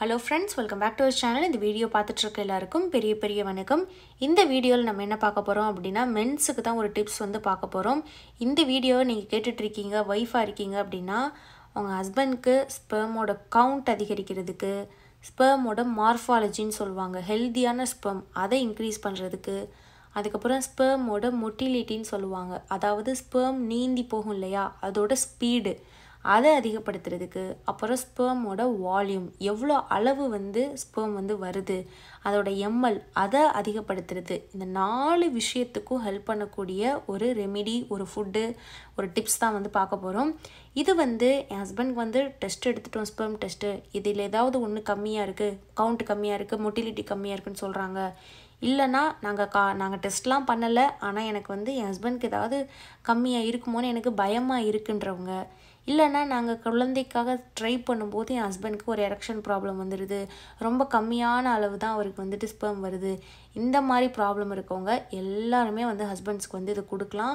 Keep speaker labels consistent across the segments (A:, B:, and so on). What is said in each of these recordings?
A: hello friends welcome back to our channel இந்த video பார்த்துட்டு இருக்க எல்லாருக்கும் பெரிய பெரிய வணக்கம் இந்த வீடியோவில் நம்ம என்ன பார்க்க போகிறோம் அப்படின்னா மென்ஸுக்கு தான் ஒரு டிப்ஸ் வந்து பார்க்க போகிறோம் இந்த வீடியோவை நீங்கள் கேட்டுட்டு இருக்கீங்க ஒய்ஃபாக இருக்கீங்க அப்படின்னா உங்கள் ஹஸ்பண்ட்க்கு ஸ்பெர்மோட கவுண்ட் அதிகரிக்கிறதுக்கு ஸ்பெர்மோட மார்ஃபாலஜின்னு சொல்லுவாங்க ஹெல்த்தியான ஸ்பெர்ம் அதை இன்க்ரீஸ் பண்ணுறதுக்கு அதுக்கப்புறம் ஸ்பெர்மோட மொட்டிலிட்டின்னு சொல்லுவாங்க அதாவது ஸ்பெர்ம் நீந்தி போகும் இல்லையா அதோட ஸ்பீடு அதை அதிகப்படுத்துறதுக்கு அப்புறம் ஸ்பெர்மோட வால்யூம் எவ்வளோ அளவு வந்து ஸ்பெர்ம் வந்து வருது அதோட எம்எல் அதை அதிகப்படுத்துறது இந்த நாலு விஷயத்துக்கும் ஹெல்ப் பண்ணக்கூடிய ஒரு ரெமிடி ஒரு ஃபுட்டு ஒரு டிப்ஸ் தான் வந்து பார்க்க போகிறோம் இது வந்து என் ஹஸ்பண்ட்க்கு வந்து டெஸ்ட் எடுத்துட்டோம் ஸ்பெர்ம் டெஸ்ட்டு இதில் ஏதாவது ஒன்று கம்மியாக இருக்குது கவுண்ட் கம்மியாக இருக்குது மொட்டிலிட்டி கம்மியாக இருக்குன்னு சொல்கிறாங்க இல்லைனா நாங்கள் கா நாங்கள் டெஸ்ட்லாம் பண்ணலை ஆனால் எனக்கு வந்து என் ஹஸ்பண்ட்க்கு ஏதாவது கம்மியாக இருக்குமோன்னு எனக்கு பயமாக இருக்குன்றவங்க இல்லைனா நாங்கள் குழந்தைக்காக ட்ரை பண்ணும்போது என் ஹஸ்பண்ட்க்கு ஒரு எரெக்ஷன் ப்ராப்ளம் வந்துடுது ரொம்ப கம்மியான அளவு தான் அவருக்கு வந்துட்டு ஸ்பெர்ம் வருது இந்த மாதிரி ப்ராப்ளம் இருக்கவங்க எல்லாருமே வந்து ஹஸ்பண்ட்ஸ்க்கு வந்து இதை கொடுக்கலாம்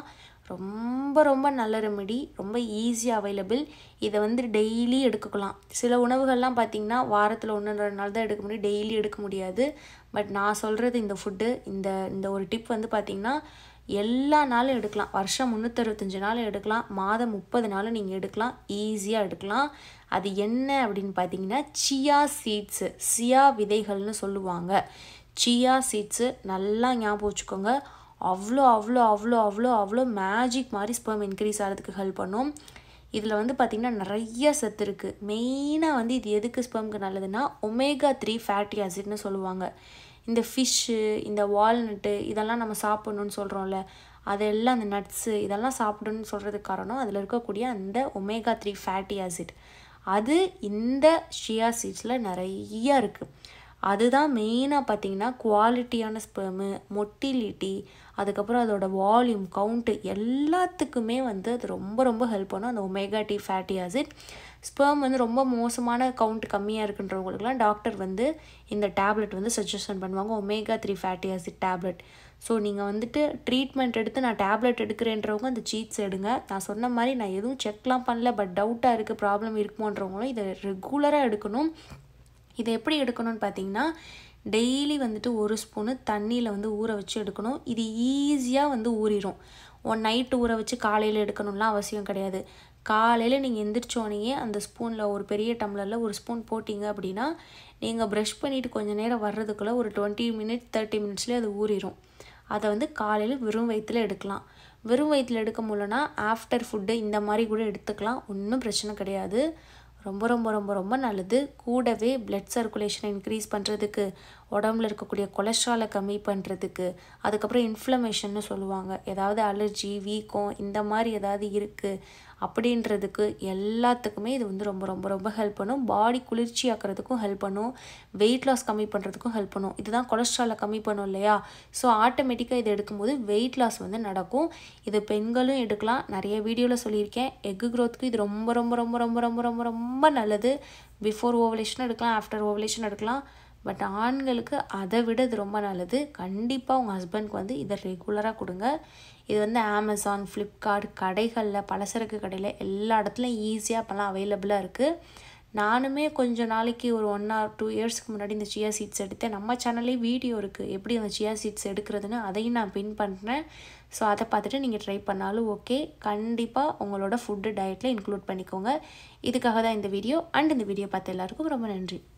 A: ரொம்ப ரொம்ப நல்ல ரெமெடி ரொம்ப ஈஸியாக அவைலபிள் இதை வந்து டெய்லி எடுத்துக்கலாம் சில உணவுகள்லாம் பார்த்திங்கன்னா வாரத்தில் ஒன்று ரெண்டு நாள் தான் எடுக்க முடியும் டெய்லி எடுக்க முடியாது பட் நான் சொல்கிறது இந்த ஃபுட்டு இந்த இந்த ஒரு டிப் வந்து பார்த்திங்கன்னா எல்லா நாளும் எடுக்கலாம் வருஷம் முந்நூற்றறுபத்தஞ்சு நாளும் எடுக்கலாம் மாதம் முப்பது நாளும் நீங்கள் எடுக்கலாம் ஈஸியாக எடுக்கலாம் அது என்ன அப்படின்னு பார்த்தீங்கன்னா சியா சீட்ஸு சியா விதைகள்னு சொல்லுவாங்க சியா சீட்ஸு நல்லா ஞாபகம் வச்சுக்கோங்க அவ்வளோ அவ்வளோ அவ்வளோ அவ்வளோ அவ்வளோ மேஜிக் மாதிரி ஸ்பெர்ம் இன்க்ரீஸ் ஆகிறதுக்கு ஹெல்ப் பண்ணும் இதில் வந்து பார்த்திங்கன்னா நிறைய சத்து இருக்குது மெயினாக வந்து இது எதுக்கு ஸ்பெர்ம்க்கு நல்லதுன்னா ஒமேகா த்ரீ ஃபேட்டி ஆசிட்னு சொல்லுவாங்க இந்த ஃபிஷ்ஷு இந்த வால்நட்டு இதெல்லாம் நம்ம சாப்பிட்ணுன்னு சொல்கிறோம்ல அதெல்லாம் அந்த நட்ஸு இதெல்லாம் சாப்பிடணும்னு சொல்கிறதுக்கு காரணம் அதில் இருக்கக்கூடிய அந்த ஒமேகா த்ரீ ஃபேட்டி ஆசிட் அது இந்த ஷியா சீட்ஸில் நிறைய இருக்குது அதுதான் மெயினாக பார்த்தீங்கன்னா குவாலிட்டியான ஸ்பெர்மு மொட்டிலிட்டி அதுக்கப்புறம் அதோட வால்யூம் கவுண்ட்டு எல்லாத்துக்குமே வந்து அது ரொம்ப ரொம்ப ஹெல்ப் பண்ணும் அந்த omega three fatty acid sperm வந்து ரொம்ப மோசமான கவுண்ட் கம்மியாக இருக்குன்றவங்களுக்குலாம் டாக்டர் வந்து இந்த டேப்லெட் வந்து சஜஷன் பண்ணுவாங்க omega three fatty acid tablet so நீங்கள் வந்துட்டு ட்ரீட்மெண்ட் எடுத்து நான் டேப்லெட் எடுக்கிறேன்றவங்க அந்த சீட்ஸ் எடுங்க நான் சொன்ன மாதிரி நான் எதுவும் செக்லாம் பண்ணல பட் டவுட்டாக இருக்குது ப்ராப்ளம் இருக்குமோன்றவங்களும் இதை ரெகுலராக எடுக்கணும் இதை எப்படி எடுக்கணும்னு பார்த்தீங்கன்னா டெய்லி வந்துட்டு ஒரு ஸ்பூனு தண்ணியில் வந்து ஊற வச்சு எடுக்கணும் இது ஈஸியாக வந்து ஊறிடும் ஒன் நைட்டு ஊற வச்சு காலையில் எடுக்கணும்லாம் அவசியம் கிடையாது காலையில் நீங்கள் எந்திரிச்சோனையே அந்த ஸ்பூனில் ஒரு பெரிய டம்ளரில் ஒரு ஸ்பூன் போட்டிங்க அப்படின்னா நீங்கள் ப்ரஷ் பண்ணிவிட்டு கொஞ்சம் நேரம் வர்றதுக்குள்ளே ஒரு டுவெண்ட்டி மினிட்ஸ் தேர்ட்டி மினிட்ஸ்லேயே அது ஊறிடும் அதை வந்து காலையில் வெறும் வயிற்றில் எடுக்கலாம் வெறும் வயிற்றில் எடுக்க முடியலன்னா ஆஃப்டர் ஃபுட்டு இந்த மாதிரி கூட எடுத்துக்கலாம் ஒன்றும் பிரச்சனை கிடையாது ரொம்ப ரொம்ப ரொம்ப ரொம்ப நல்லது கூடவே பிளட் சர்க்குலேஷனை இன்க்ரீஸ் பண்ணுறதுக்கு உடம்புல இருக்கக்கூடிய கொலஸ்ட்ராலை கம்மி பண்ணுறதுக்கு அதுக்கப்புறம் இன்ஃப்ளமேஷன்னு சொல்லுவாங்க ஏதாவது அலர்ஜி வீக்கம் இந்த மாதிரி ஏதாவது இருக்குது அப்படின்றதுக்கு எல்லாத்துக்குமே இது வந்து ரொம்ப ரொம்ப ரொம்ப ஹெல்ப் பண்ணும் பாடி குளிர்ச்சி ஆக்கிறதுக்கும் ஹெல்ப் பண்ணும் வெயிட் லாஸ் கம்மி பண்ணுறதுக்கும் ஹெல்ப் பண்ணும் இதுதான் கொலஸ்ட்ராலை கம்மி பண்ணும் இல்லையா ஸோ ஆட்டோமேட்டிக்காக இது எடுக்கும்போது வெயிட் லாஸ் வந்து நடக்கும் இது பெண்களும் எடுக்கலாம் நிறைய வீடியோவில் சொல்லியிருக்கேன் எக்கு க்ரோத்துக்கு இது ரொம்ப ரொம்ப ரொம்ப ரொம்ப ரொம்ப ரொம்ப ரொம்ப நல்லது பிஃபோர் ஓவலேஷன் எடுக்கலாம் ஆஃப்டர் ஓவலேஷன் எடுக்கலாம் பட் ஆண்களுக்கு அதை விட இது ரொம்ப நல்லது கண்டிப்பாக உங்கள் ஹஸ்பண்ட்க்கு வந்து இதை ரெகுலராக கொடுங்க இது வந்து அமேசான் ஃப்ளிப்கார்ட் கடைகளில் பலசரக்கு கடையில் எல்லா இடத்துலையும் ஈஸியாக இப்போலாம் அவைலபிளாக இருக்குது நானுமே கொஞ்சம் நாளைக்கு ஒரு ஒன் ஆர் டூ இயர்ஸ்க்கு முன்னாடி இந்த சியா சீட்ஸ் எடுத்தேன் நம்ம சேனல்லே வீடியோ இருக்குது எப்படி அந்த சியா சீட்ஸ் எடுக்கிறதுன்னு அதையும் நான் பின் பண்ணுறேன் ஸோ அதை பார்த்துட்டு நீங்கள் ட்ரை பண்ணாலும் ஓகே கண்டிப்பாக உங்களோட ஃபுட்டு டயட்டில் இன்க்ளூட் பண்ணிக்கோங்க இதுக்காக தான் இந்த வீடியோ அண்ட் இந்த வீடியோ பார்த்த எல்லாருக்கும் ரொம்ப நன்றி